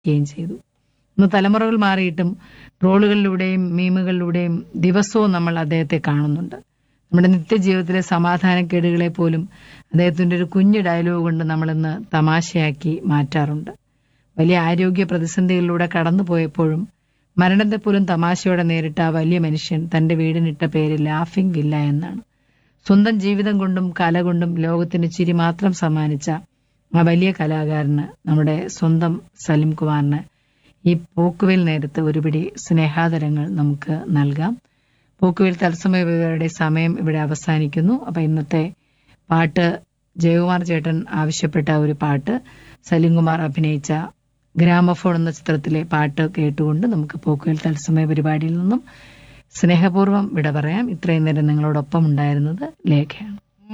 സമ്മാനിക്കുകയും ചെയ്തു ഇന്ന് തലമുറകൾ മാറിയിട്ടും ട്രോളുകളിലൂടെയും മീമുകളിലൂടെയും ദിവസവും നമ്മൾ അദ്ദേഹത്തെ കാണുന്നുണ്ട് നമ്മുടെ നിത്യജീവിതത്തിലെ സമാധാനക്കേടുകളെ പോലും അദ്ദേഹത്തിന്റെ ഒരു കുഞ്ഞു ഡയലോഗ് കൊണ്ട് നമ്മളിന്ന് തമാശയാക്കി മാറ്റാറുണ്ട് വലിയ ആരോഗ്യ പ്രതിസന്ധികളിലൂടെ കടന്നുപോയപ്പോഴും മരണത്തെ പോലും തമാശയോടെ നേരിട്ട ആ വലിയ മനുഷ്യൻ തന്റെ വീടിനിട്ട പേര് ലാഫിംഗ് വില്ല എന്നാണ് സ്വന്തം ജീവിതം കൊണ്ടും കല കൊണ്ടും ലോകത്തിന് ചിരി മാത്രം സമ്മാനിച്ച ആ വലിയ കലാകാരന് നമ്മുടെ സ്വന്തം സലിം കുമാറിന് ഈ പോക്കുവേൽ നേരത്ത് ഒരുപിടി സ്നേഹാദരങ്ങൾ നമുക്ക് നൽകാം പോക്കുവേൽ തത്സമയ വിവരയുടെ സമയം ഇവിടെ അവസാനിക്കുന്നു അപ്പൊ ഇന്നത്തെ പാട്ട് ജയകുമാർ ചേട്ടൻ ആവശ്യപ്പെട്ട ഒരു പാട്ട് സലിംകുമാർ അഭിനയിച്ച ഗ്രാമഫോൺ എന്ന ചിത്രത്തിലെ പാട്ട് കേട്ടുകൊണ്ട് നമുക്ക് പോക്കുവേൽ തത്സമയ പരിപാടിയിൽ നിന്നും സ്നേഹപൂർവ്വം വിട പറയാം ഇത്രയും നേരം നിങ്ങളോടൊപ്പം ഉണ്ടായിരുന്നത് ലേഖയാണ്